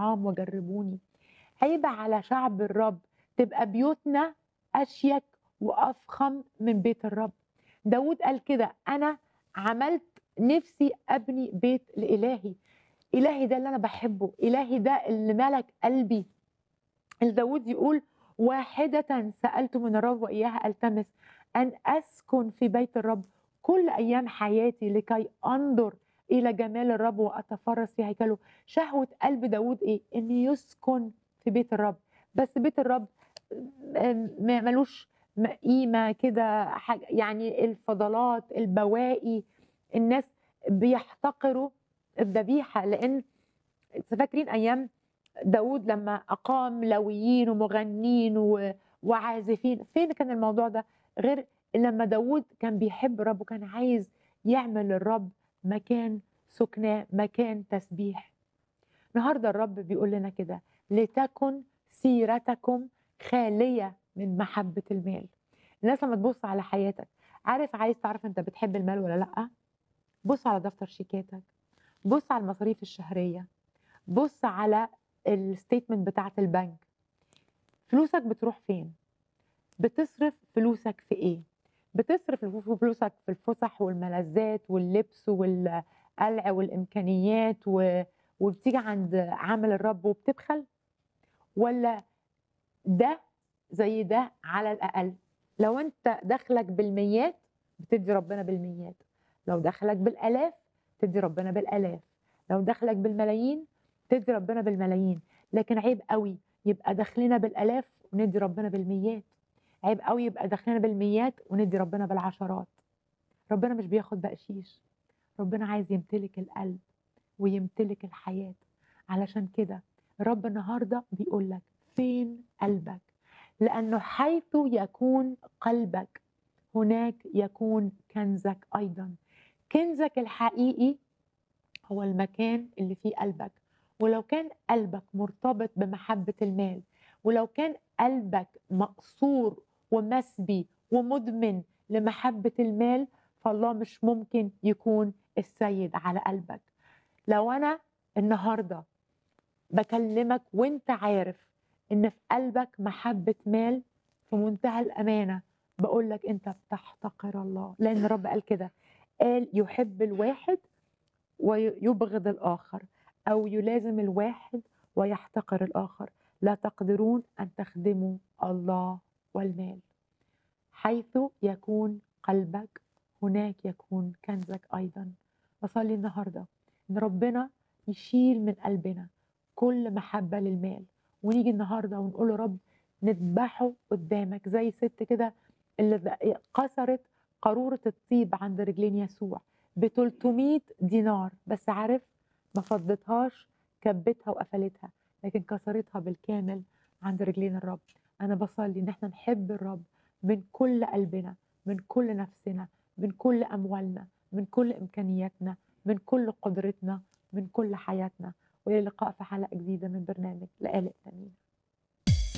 الطعام وجربوني عيب على شعب الرب تبقى بيوتنا أشيك وأفخم من بيت الرب داود قال كده أنا عملت نفسي أبني بيت لإلهي إلهي ده اللي أنا بحبه إلهي ده اللي ملك قلبي داود يقول واحدة سألت من الرب وإياها ألتمس أن أسكن في بيت الرب كل أيام حياتي لكي أنظر إلى جمال الرب وأتفرس في هيكله شهوة قلب داود إيه؟ إن يسكن في بيت الرب بس بيت الرب م- ملوش م- قيمة كده حاجة يعني الفضلات البواقي الناس بيحتقروا الذبيحة لأن فاكرين أيام داود لما أقام لويين ومغنين و- وعازفين فين كان الموضوع ده غير لما داود كان بيحب الرب وكان عايز يعمل للرب مكان سكناه مكان تسبيح النهارده الرب بيقول لنا كده لتكن سيرتكم خاليه من محبه المال الناس لما تبص على حياتك عارف عايز تعرف انت بتحب المال ولا لا بص على دفتر شيكاتك بص على المصاريف الشهريه بص على الستيتمنت بتاعه البنك فلوسك بتروح فين بتصرف فلوسك في ايه بتصرف فلوسك في الفسح والملذات واللبس والقلع والامكانيات و... وبتيجي عند عمل الرب وبتبخل ولا ده زي ده على الاقل لو انت دخلك بالميات بتدي ربنا بالميات لو دخلك بالالاف تدي ربنا بالالاف لو دخلك بالملايين تدي ربنا بالملايين لكن عيب قوي يبقى دخلنا بالالاف وندي ربنا بالميات عيب قوي يبقى دخلنا بالميات وندي ربنا بالعشرات ربنا مش بياخد بقشيش ربنا عايز يمتلك القلب ويمتلك الحياة علشان كده رب النهاردة بيقول لك فين قلبك لأنه حيث يكون قلبك هناك يكون كنزك أيضا كنزك الحقيقي هو المكان اللي فيه قلبك ولو كان قلبك مرتبط بمحبة المال ولو كان قلبك مقصور ومسبي ومدمن لمحبة المال فالله مش ممكن يكون السيد على قلبك لو أنا النهاردة بكلمك وانت عارف ان في قلبك محبة مال في منتهى الأمانة بقول لك انت بتحتقر الله لأن الرب قال كده قال يحب الواحد ويبغض الآخر أو يلازم الواحد ويحتقر الآخر لا تقدرون أن تخدموا الله والمال حيث يكون قلبك هناك يكون كنزك أيضا بصلي النهاردة إن ربنا يشيل من قلبنا كل محبة للمال ونيجي النهاردة ونقول له رب نذبحه قدامك زي ست كده اللي كسرت قارورة الطيب عند رجلين يسوع ب 300 دينار بس عارف ما فضتهاش كبتها وقفلتها لكن كسرتها بالكامل عند رجلين الرب انا بصلي ان احنا نحب الرب من كل قلبنا من كل نفسنا من كل اموالنا من كل امكانياتنا من كل قدرتنا من كل حياتنا والى اللقاء في حلقه جديده من برنامج لآلئ ثمين